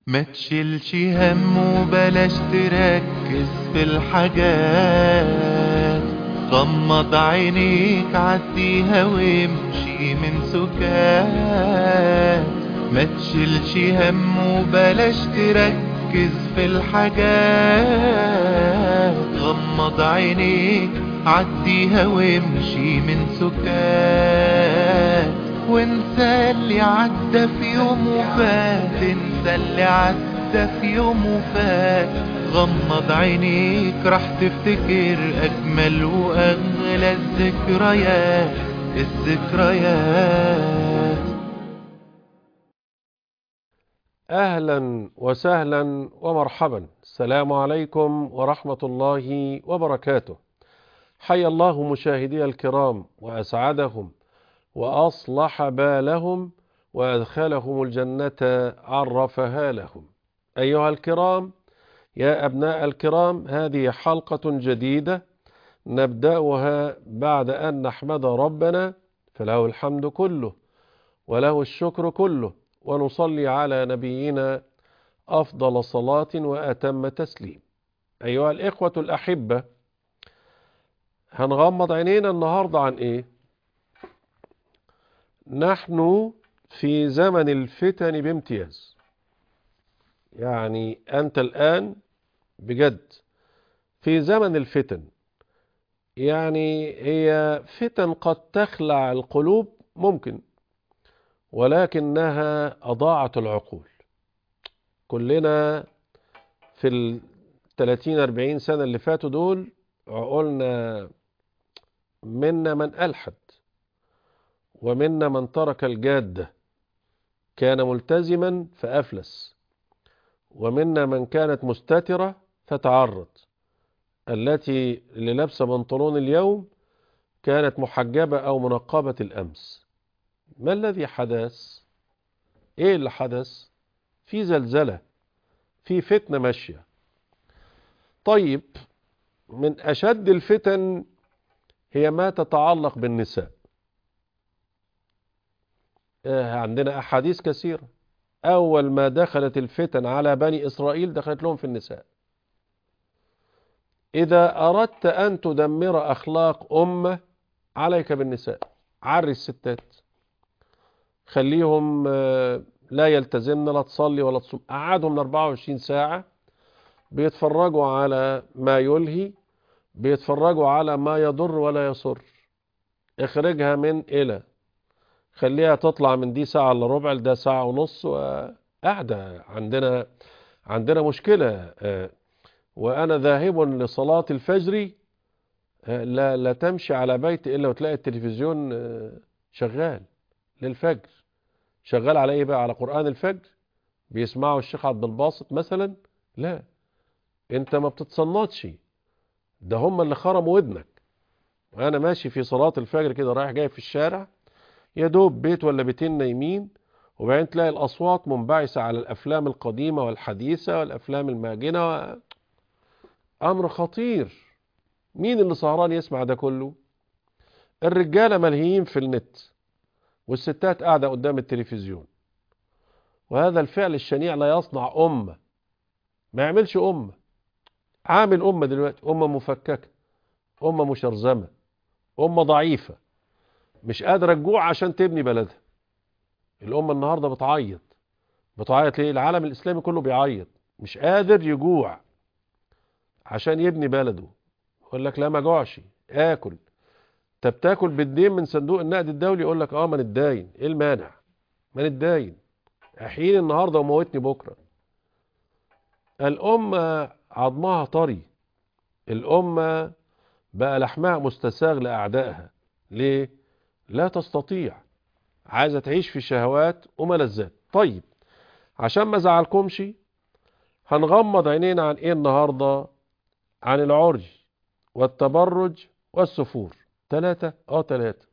ما تشيلش هم وبلاش تركز في الحاجات غمض عينيك عديها وامشي من سكات ما تشيلش هم وبلاش تركز في الحاجات غمض عينيك عديها وامشي من سكات وانسى اللي عدى في يوم وفات انسى اللي عدى في يوم وفات غمض عينيك راح تفتكر اجمل واغلى الذكريات الذكريات أهلا وسهلا ومرحبا السلام عليكم ورحمة الله وبركاته حي الله مشاهدي الكرام وأسعدهم وأصلح بالهم وأدخلهم الجنة عرفها لهم أيها الكرام يا أبناء الكرام هذه حلقة جديدة نبدأها بعد أن نحمد ربنا فله الحمد كله وله الشكر كله ونصلي على نبينا أفضل صلاة وأتم تسليم أيها الإخوة الأحبة هنغمض عينينا النهاردة عن إيه نحن في زمن الفتن بامتياز يعني أنت الآن بجد في زمن الفتن يعني هي فتن قد تخلع القلوب ممكن ولكنها أضاعت العقول كلنا في ال 30 40 سنة اللي فاتوا دول عقولنا منا من ألحد ومنا من ترك الجادة كان ملتزما فأفلس ومنا من كانت مستترة فتعرض التي اللي لابسه بنطلون اليوم كانت محجبة أو منقبة الأمس ما الذي حدث ايه اللي حدث في زلزلة في فتنة ماشية طيب من أشد الفتن هي ما تتعلق بالنساء عندنا أحاديث كثيرة أول ما دخلت الفتن على بني إسرائيل دخلت لهم في النساء إذا أردت أن تدمر أخلاق أمة عليك بالنساء عري الستات خليهم لا يلتزمن لا تصلي ولا تصوم قعدهم 24 ساعة بيتفرجوا على ما يلهي بيتفرجوا على ما يضر ولا يسر اخرجها من إلى خليها تطلع من دي ساعة الا ربع لده ساعة ونص وقاعدة عندنا عندنا مشكلة وأنا ذاهب لصلاة الفجر لا, لا تمشي على بيت إلا وتلاقي التلفزيون شغال للفجر شغال على ايه بقى على قرآن الفجر بيسمعوا الشيخ عبد الباسط مثلا لا انت ما بتتصنطش ده هم اللي خرموا ودنك وانا ماشي في صلاة الفجر كده رايح جاي في الشارع يا دوب بيت ولا بيتين نايمين وبعدين تلاقي الاصوات منبعثة على الافلام القديمة والحديثة والافلام الماجنة و... امر خطير مين اللي سهران يسمع ده كله الرجالة ملهيين في النت والستات قاعدة قدام التلفزيون وهذا الفعل الشنيع لا يصنع أمة ما يعملش أمة عامل أمة دلوقتي أمة مفككة أمة مشرزمة أمة ضعيفة مش قادرة تجوع عشان تبني بلدها الأمة النهاردة بتعيط بتعيط ليه العالم الإسلامي كله بيعيط مش قادر يجوع عشان يبني بلده يقول لك لا ما جوعش آكل طب تاكل بالدين من صندوق النقد الدولي يقول لك اه ما نتداين ايه المانع ما نتداين احييني النهارده وموتني بكره الامه عظمها طري الامه بقى لحمها مستساغ لاعدائها ليه لا تستطيع عايزه تعيش في شهوات وملذات طيب عشان ما ازعلكمش هنغمض عينينا عن ايه النهارده عن العرج والتبرج والسفور ثلاثة اه ثلاثة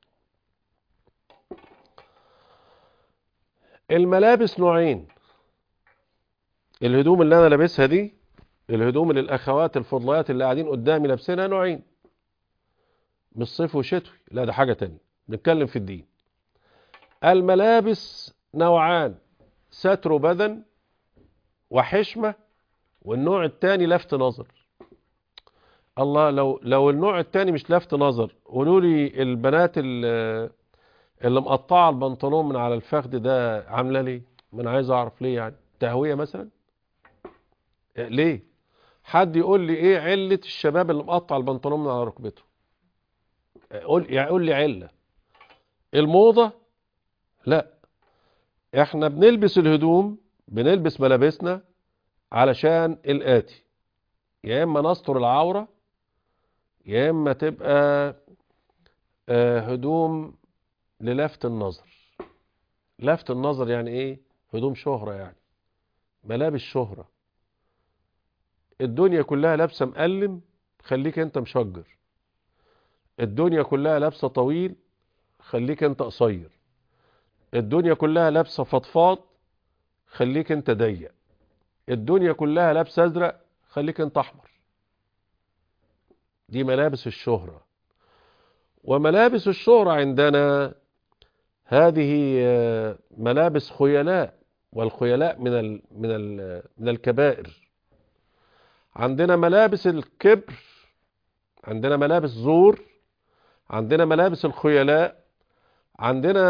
الملابس نوعين الهدوم اللي انا لابسها دي الهدوم اللي الاخوات الفضليات اللي قاعدين قدامي لابسينها نوعين مش صيف وشتوي لا ده حاجة تانية نتكلم في الدين الملابس نوعان ستر بدن وحشمة والنوع التاني لفت نظر الله لو لو النوع التاني مش لفت نظر قولوا لي البنات اللي, اللي مقطعه البنطلون من على الفخذ ده عامله ليه ما انا عايز اعرف ليه يعني تهويه مثلا إيه ليه حد يقول لي ايه عله الشباب اللي مقطع البنطلون من على ركبته قول يعني قول لي عله الموضه لا احنا بنلبس الهدوم بنلبس ملابسنا علشان الآتي يا إما نستر العورة يا إما تبقى آه، هدوم للفت النظر لفت النظر يعني إيه هدوم شهرة يعني ملابس شهرة الدنيا كلها لابسة مقلم خليك انت مشجر الدنيا كلها لابسة طويل خليك انت قصير الدنيا كلها لابسة فضفاض خليك انت ضيق الدنيا كلها لابسة ازرق خليك انت احمر دي ملابس الشهرة وملابس الشهرة عندنا هذه آه، ملابس خيلاء والخيلاء من ال من ال من الكبائر عندنا ملابس الكبر عندنا ملابس زور عندنا ملابس الخيلاء عندنا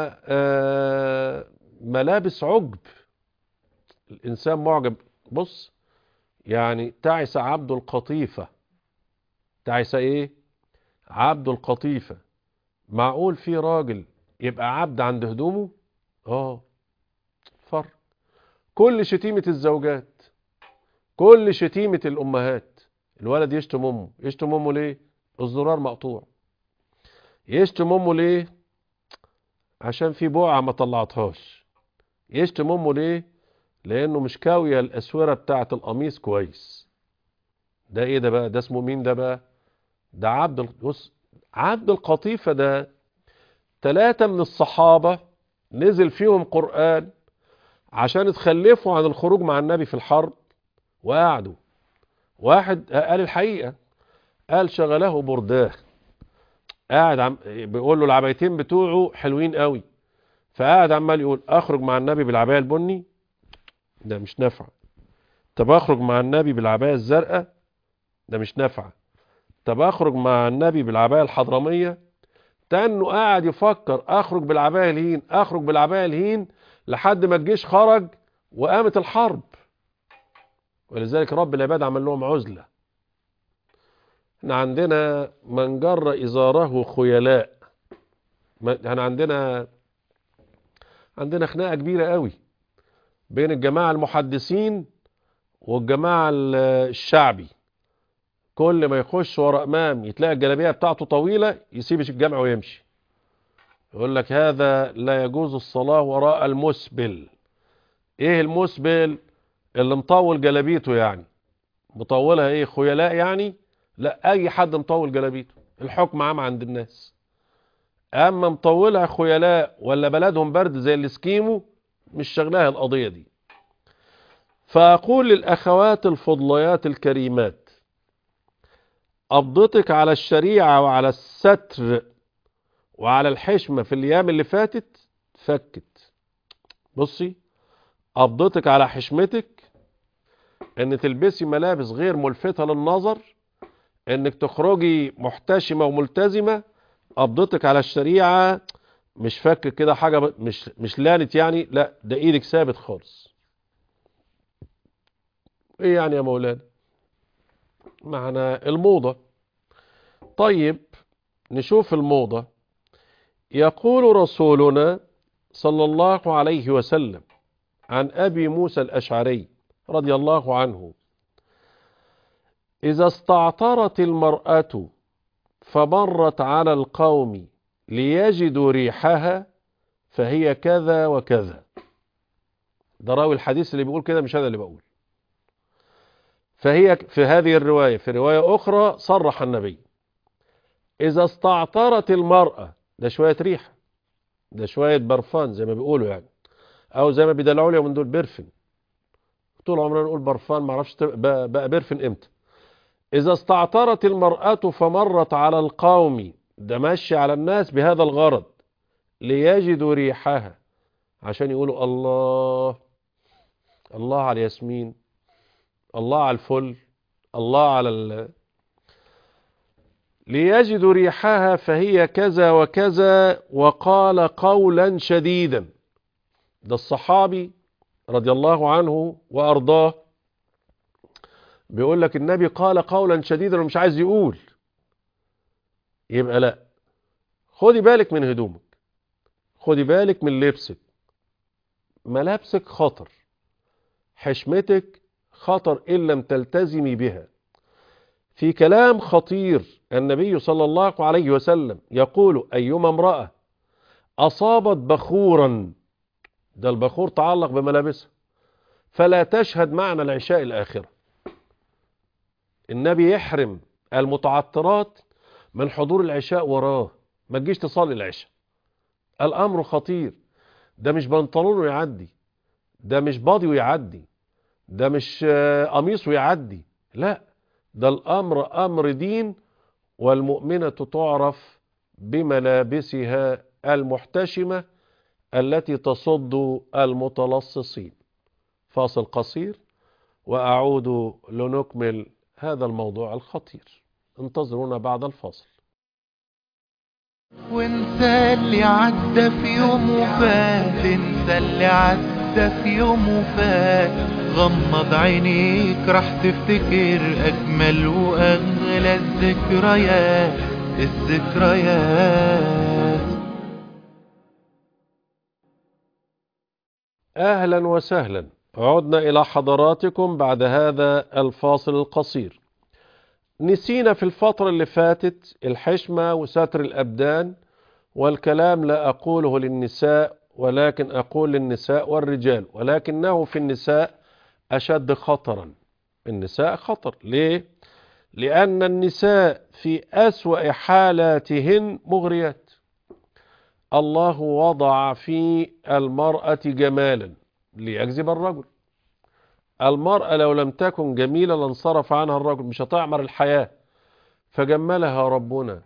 آه، ملابس عجب الإنسان معجب بص يعني تعس عبد القطيفة تعس ايه عبد القطيفة معقول في راجل يبقى عبد عند هدومه اه فرق كل شتيمة الزوجات كل شتيمة الأمهات الولد يشتم أمه يشتم أمه ليه الزرار مقطوع يشتم أمه ليه عشان في بقعة ما طلعتهاش يشتم أمه ليه لأنه مش كاوية الأسورة بتاعة القميص كويس ده إيه ده بقى ده اسمه مين ده بقى ده عبد ال- بص عبد القطيفة ده ثلاثة من الصحابة نزل فيهم قرآن عشان اتخلفوا عن الخروج مع النبي في الحرب وقعدوا واحد قال الحقيقة قال شغله برداه قاعد عم بيقول له العبايتين بتوعه حلوين قوي فقاعد عمال يقول اخرج مع النبي بالعباية البني ده مش نافع طب اخرج مع النبي بالعباية الزرقاء ده مش نافع طب اخرج مع النبي بالعباية الحضرمية تانه قاعد يفكر اخرج بالعباية الهين اخرج بالعباية الهين لحد ما الجيش خرج وقامت الحرب ولذلك رب العباد عمل لهم عزلة احنا عندنا من جر ازاره خيلاء ما- احنا عندنا عندنا خناقة كبيرة قوي بين الجماعة المحدثين والجماعة ال- الشعبي كل ما يخش ورا امام يتلاقي الجلابيه بتاعته طويله يسيب الجامع ويمشي يقول لك هذا لا يجوز الصلاه وراء المسبل ايه المسبل اللي مطول جلابيته يعني مطولها ايه خيلاء يعني لا اي حد مطول جلابيته الحكم عام عند الناس اما مطولها خيلاء ولا بلدهم برد زي الاسكيمو مش شغلها القضيه دي فاقول للاخوات الفضليات الكريمات قبضتك على الشريعة وعلى الستر وعلى الحشمة في الأيام اللي فاتت فكت بصي قبضتك على حشمتك ان تلبسي ملابس غير ملفتة للنظر انك تخرجي محتشمة وملتزمة قبضتك على الشريعة مش فك كده حاجة ب- مش مش لانت يعني لا ده ايدك ثابت خالص ايه يعني يا مولانا معنى الموضة طيب نشوف الموضة يقول رسولنا صلى الله عليه وسلم عن أبي موسى الأشعري رضي الله عنه إذا استعطرت المرأة فمرت على القوم ليجدوا ريحها فهي كذا وكذا ده راوي الحديث اللي بيقول كده مش أنا اللي بقول فهي في هذه الرواية في رواية أخرى صرح النبي إذا استعطرت المرأة ده شوية ريحة ده شوية برفان زي ما بيقولوا يعني أو زي ما بيدلعوا لي من دول برفن طول عمرنا نقول برفان معرفش تبقى- بقى, بقى برفن إمتى إذا استعطرت المرأة فمرت على القوم ده ماشي على الناس بهذا الغرض ليجدوا ريحها عشان يقولوا الله الله على الياسمين الله على الفل الله على ال... ليجدوا ريحها فهي كذا وكذا وقال قولا شديدا ده الصحابي رضي الله عنه وأرضاه بيقول لك النبي قال قولا شديدا ومش عايز يقول يبقى لا خدي بالك من هدومك خدي بالك من لبسك ملابسك خطر حشمتك خطر إن لم تلتزمي بها في كلام خطير النبي صلى الله عليه وسلم يقول أيما امرأة أصابت بخورا ده البخور تعلق بملابسها فلا تشهد معنا العشاء الآخرة النبي يحرم المتعطرات من حضور العشاء وراه ما تجيش تصلي العشاء الأمر خطير ده مش بنطلونه يعدي ده مش باضي ويعدي ده مش قميص ويعدي لا ده الأمر أمر دين والمؤمنة تعرف بملابسها المحتشمة التي تصد المتلصصين فاصل قصير وأعود لنكمل هذا الموضوع الخطير انتظرونا بعد الفاصل وانسى اللي عدى في يوم وفات انسى اللي عدى في يوم وفات غمض عينيك راح تفتكر اجمل واغلى الذكريات الذكريات اهلا وسهلا عدنا الى حضراتكم بعد هذا الفاصل القصير نسينا في الفترة اللي فاتت الحشمة وستر الأبدان والكلام لا أقوله للنساء ولكن أقول للنساء والرجال ولكنه في النساء أشد خطرا النساء خطر ليه؟ لأن النساء في أسوأ حالاتهن مغريات الله وضع في المرأة جمالا ليجذب الرجل المرأة لو لم تكن جميلة لانصرف عنها الرجل مش هتعمر الحياة فجملها ربنا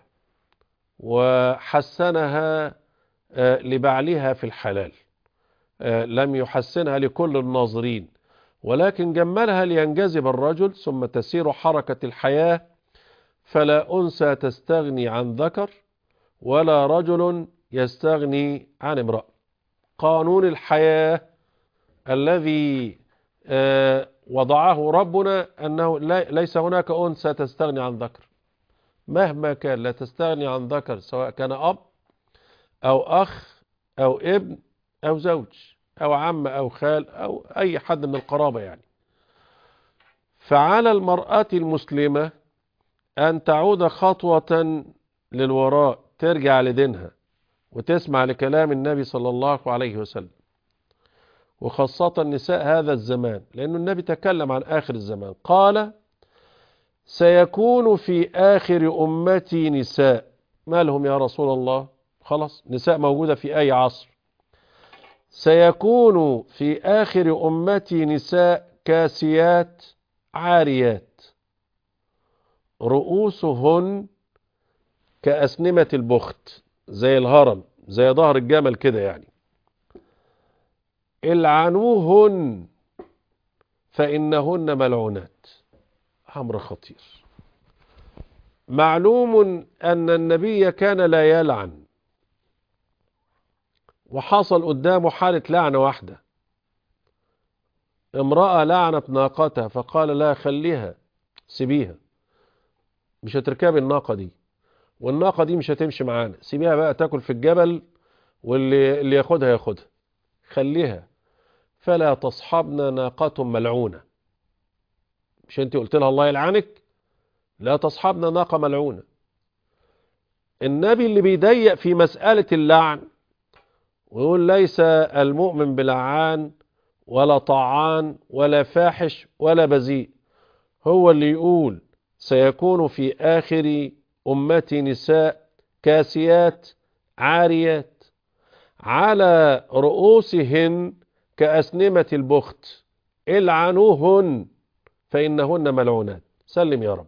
وحسنها لبعلها في الحلال لم يحسنها لكل الناظرين ولكن جملها لينجذب الرجل ثم تسير حركة الحياة فلا أنثى تستغني عن ذكر ولا رجل يستغني عن امرأة قانون الحياة الذي وضعه ربنا أنه ليس هناك أنثى تستغني عن ذكر مهما كان لا تستغني عن ذكر سواء كان أب أو أخ أو ابن أو زوج أو عم أو خال أو أي حد من القرابة يعني فعلى المرأة المسلمة أن تعود خطوة للوراء ترجع لدينها وتسمع لكلام النبي صلى الله عليه وسلم وخاصة نساء هذا الزمان لأن النبي تكلم عن آخر الزمان قال سيكون في آخر أمتي نساء ما لهم يا رسول الله خلاص نساء موجودة في أي عصر سيكون في آخر أمتي نساء كاسيات عاريات رؤوسهن كأسنمة البخت زي الهرم زي ظهر الجمل كده يعني العنوهن فإنهن ملعونات أمر خطير معلوم أن النبي كان لا يلعن وحصل قدامه حالة لعنة واحدة امرأة لعنت ناقتها فقال لا خليها سيبيها مش هتركبي الناقة دي والناقة دي مش هتمشي معانا سيبيها بقى تاكل في الجبل واللي اللي ياخدها ياخدها خليها فلا تصحبنا ناقة ملعونة مش انت قلت لها الله يلعنك لا تصحبنا ناقة ملعونة النبي اللي بيضيق في مسألة اللعن ويقول ليس المؤمن بلعان ولا طعان ولا فاحش ولا بذيء هو اللي يقول سيكون في آخر أمتي نساء كاسيات عاريات على رؤوسهن كأسنمة البخت العنوهن فإنهن ملعونات سلم يا رب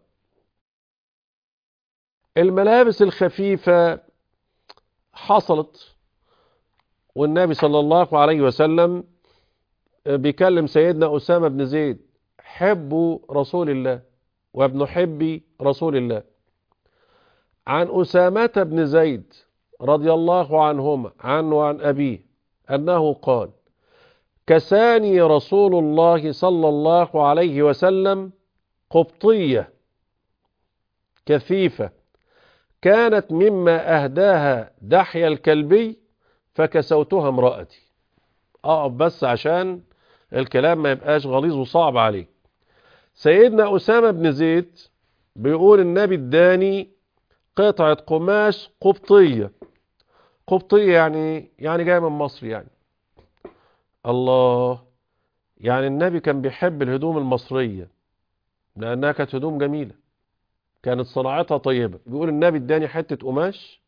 الملابس الخفيفة حصلت والنبي صلى الله عليه وسلم بيكلم سيدنا أسامة بن زيد حبوا رسول الله وابن حبي رسول الله عن أسامة بن زيد رضي الله عنهما عنه وعن أبيه أنه قال كساني رسول الله صلى الله عليه وسلم قبطية كثيفة كانت مما أهداها دحية الكلبي فكسوتها امرأتي أقف بس عشان الكلام ما يبقاش غليظ وصعب عليك سيدنا أسامة بن زيد بيقول النبي اداني قطعة قماش قبطية قبطية يعني يعني جاية من مصر يعني الله يعني النبي كان بيحب الهدوم المصرية لأنها كانت هدوم جميلة كانت صناعتها طيبة بيقول النبي اداني حتة قماش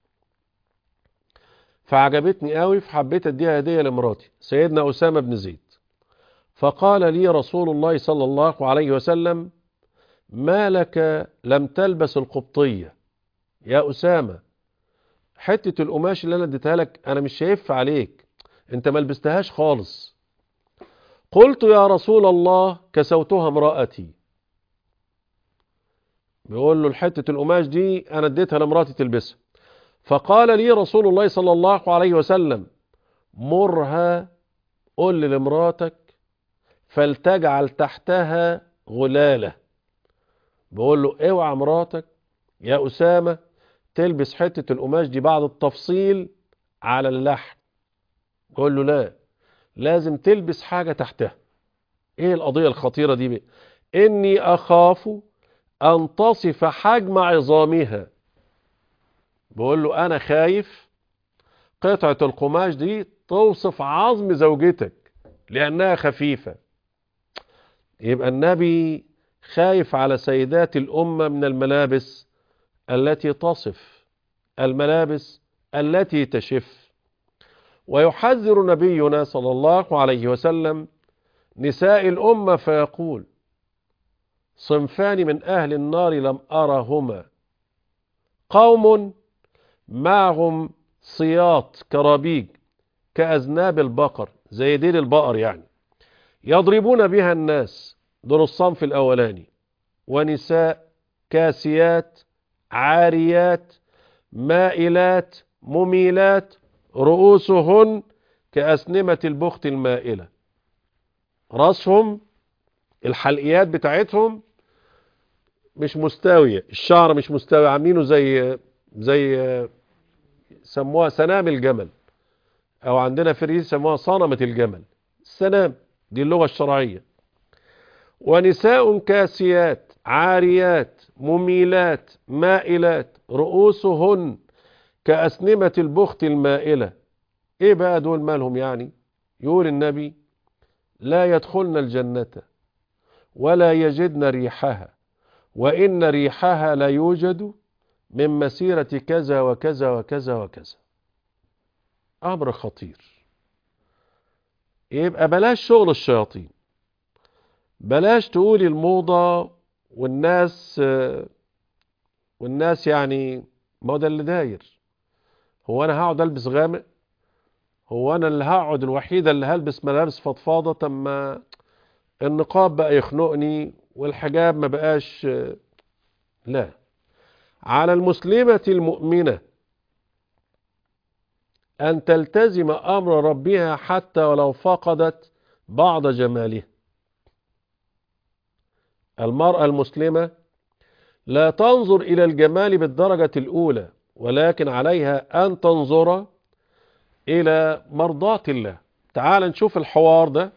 فعجبتني قوي فحبيت اديها هدية لمراتي سيدنا أسامة بن زيد فقال لي رسول الله صلى الله عليه وسلم ما لك لم تلبس القبطية يا أسامة حتة القماش اللي أنا اديتها لك أنا مش شايف عليك أنت ما لبستهاش خالص قلت يا رسول الله كسوتها امرأتي بيقول له الحتة القماش دي أنا اديتها لمراتي تلبسها فقال لي رسول الله صلى الله عليه وسلم مرها قل لمراتك فلتجعل تحتها غلالة بقول له اوعى مراتك يا أسامة تلبس حتة القماش دي بعد التفصيل على اللحم قول له لا لازم تلبس حاجة تحتها ايه القضية الخطيرة دي بقى؟ اني اخاف ان تصف حجم عظامها بقول له انا خايف قطعة القماش دي توصف عظم زوجتك لانها خفيفة يبقى النبي خايف على سيدات الامة من الملابس التي تصف الملابس التي تشف ويحذر نبينا صلى الله عليه وسلم نساء الأمة فيقول صنفان من أهل النار لم أرهما قوم معهم صياط كرابيج كأذناب البقر زي ديل البقر يعني يضربون بها الناس دول الصنف الأولاني ونساء كاسيات عاريات مائلات مميلات رؤوسهن كأسنمة البخت المائلة راسهم الحلقيات بتاعتهم مش مستوية الشعر مش مستوي عاملينه زي زي سموها سنام الجمل او عندنا في الريف سموها صنمة الجمل السنام دي اللغة الشرعية ونساء كاسيات عاريات مميلات مائلات رؤوسهن كأسنمة البخت المائلة ايه بقى دول مالهم يعني يقول النبي لا يدخلن الجنة ولا يجدن ريحها وإن ريحها لا يوجد من مسيرة كذا وكذا وكذا وكذا أمر خطير يبقى بلاش شغل الشياطين بلاش تقولي الموضة والناس والناس يعني ما هو ده اللي داير هو انا هقعد البس غامق هو انا اللي هقعد الوحيدة اللي هلبس ملابس فضفاضة تم النقاب بقى يخنقني والحجاب ما بقاش لا على المسلمة المؤمنة أن تلتزم أمر ربها حتى ولو فقدت بعض جمالها المرأة المسلمة لا تنظر إلى الجمال بالدرجة الأولى ولكن عليها أن تنظر إلى مرضاة الله تعال نشوف الحوار ده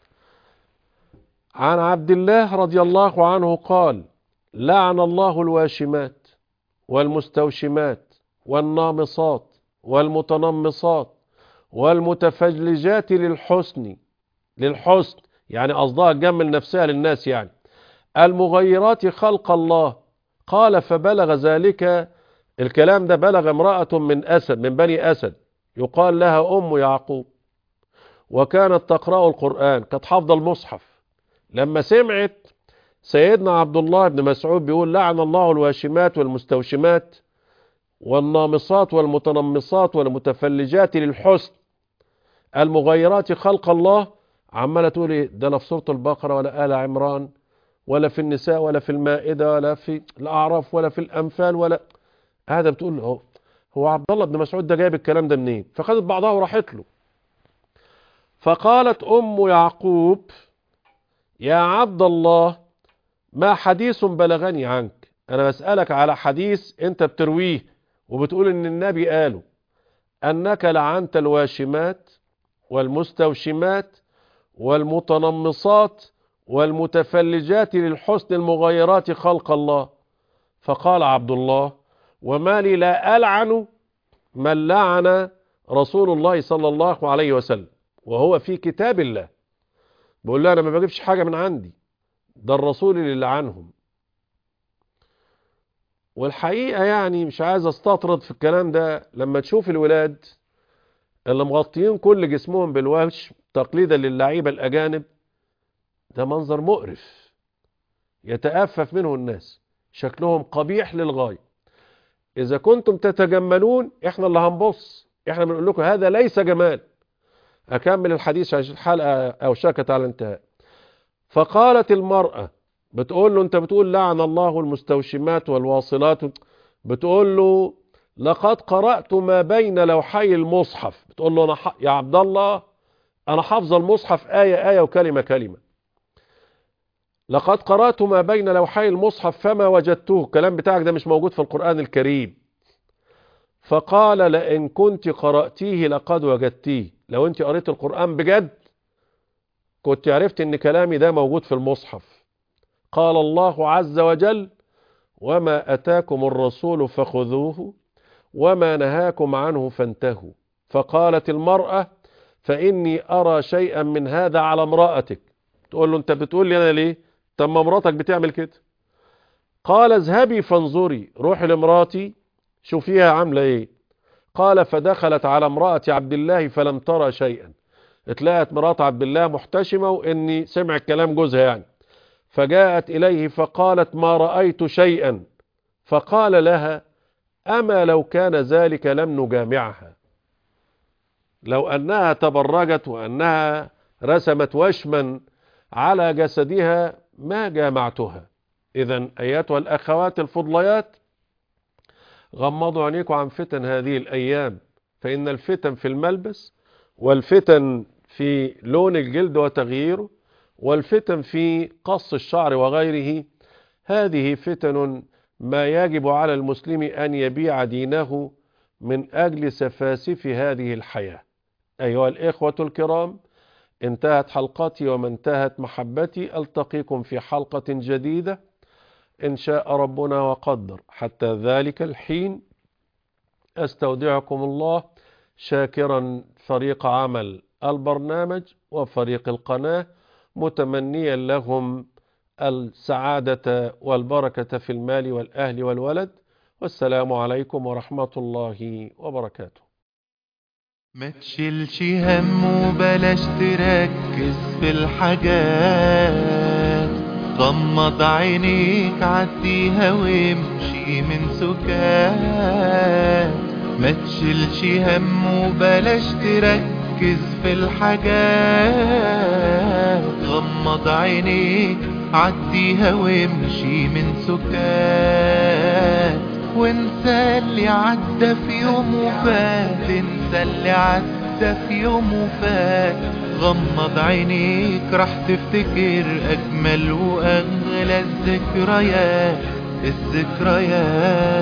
عن عبد الله رضي الله عنه قال لعن الله الواشمات والمستوشمات والنامصات والمتنمصات والمتفجلجات للحسن للحسن يعني قصدها تجمل نفسها للناس يعني المغيرات خلق الله قال فبلغ ذلك الكلام ده بلغ امرأة من أسد من بني أسد يقال لها أم يعقوب وكانت تقرأ القرآن كانت حافظة المصحف لما سمعت سيدنا عبد الله بن مسعود بيقول لعن الله الواشمات والمستوشمات والنامصات والمتنمصات والمتفلجات للحسن المغيرات خلق الله عمالة تقول ايه ده لا في سورة البقرة ولا آل عمران ولا في النساء ولا في المائدة ولا في الأعراف ولا في الأنفال ولا هذا بتقول هو هو عبد الله بن مسعود ده جايب الكلام ده منين فخدت بعضها وراحت له فقالت أم يعقوب يا عبد الله ما حديث بلغني عنك أنا بسألك على حديث أنت بترويه وبتقول إن النبي قاله أنك لعنت الواشمات والمستوشمات والمتنمصات والمتفلجات للحسن المغيرات خلق الله فقال عبد الله وما لي لا ألعن من لعن رسول الله صلى الله عليه وسلم وهو في كتاب الله بقول له أنا ما بجيبش حاجة من عندي ده الرسول اللي لعنهم والحقيقة يعني مش عايز استطرد في الكلام ده لما تشوف الولاد اللي مغطيين كل جسمهم بالوش تقليدا للعيبة الأجانب ده منظر مقرف يتأفف منه الناس شكلهم قبيح للغاية إذا كنتم تتجملون إحنا اللي هنبص إحنا بنقول لكم هذا ليس جمال أكمل الحديث عشان الحلقة أو شكت على الانتهاء فقالت المرأة بتقول له أنت بتقول لعن الله المستوشمات والواصلات بتقول له لقد قرأت ما بين لوحي المصحف بتقول له أنا ح... يا عبد الله أنا حافظ المصحف آية آية وكلمة كلمة لقد قرأت ما بين لوحي المصحف فما وجدته الكلام بتاعك ده مش موجود في القرآن الكريم فقال لئن كنت قرأتيه لقد وجدتيه لو انت قريت القرآن بجد كنت عرفت ان كلامي ده موجود في المصحف قال الله عز وجل وما أتاكم الرسول فخذوه وما نهاكم عنه فانتهوا فقالت المرأة فإني أرى شيئا من هذا على امرأتك تقول له انت بتقول لي أنا ليه طب ما مراتك بتعمل كده قال اذهبي فانظري روحي لمراتي شوفيها عاملة ايه قال فدخلت على امرأة عبد الله فلم ترى شيئا اتلقت مرات عبد الله محتشمة واني سمع كلام جوزها يعني فجاءت اليه فقالت ما رأيت شيئا فقال لها اما لو كان ذلك لم نجامعها لو انها تبرجت وانها رسمت وشما على جسدها ما جامعتها اذا اياتها الاخوات الفضليات غمضوا عينيكم عن فتن هذه الايام فان الفتن في الملبس والفتن في لون الجلد وتغييره والفتن في قص الشعر وغيره هذه فتن ما يجب على المسلم ان يبيع دينه من اجل سفاسف هذه الحياه ايها الاخوه الكرام انتهت حلقتي وما انتهت محبتي التقيكم في حلقه جديده إن شاء ربنا وقدر حتى ذلك الحين أستودعكم الله شاكرا فريق عمل البرنامج وفريق القناة متمنيا لهم السعادة والبركة في المال والأهل والولد والسلام عليكم ورحمة الله وبركاته ما تشيلش هم وبلاش تركز في الحاجات غمض عينيك عديها وامشي من سكات ما تشيلش هم وبلاش تركز في الحاجات غمض عينيك عديها وامشي من سكات وانسى اللي عدى في يوم وفات انسى اللي عدى في يوم وفات غمض عينيك راح تفتكر اجمل واغلى الذكريات الذكريات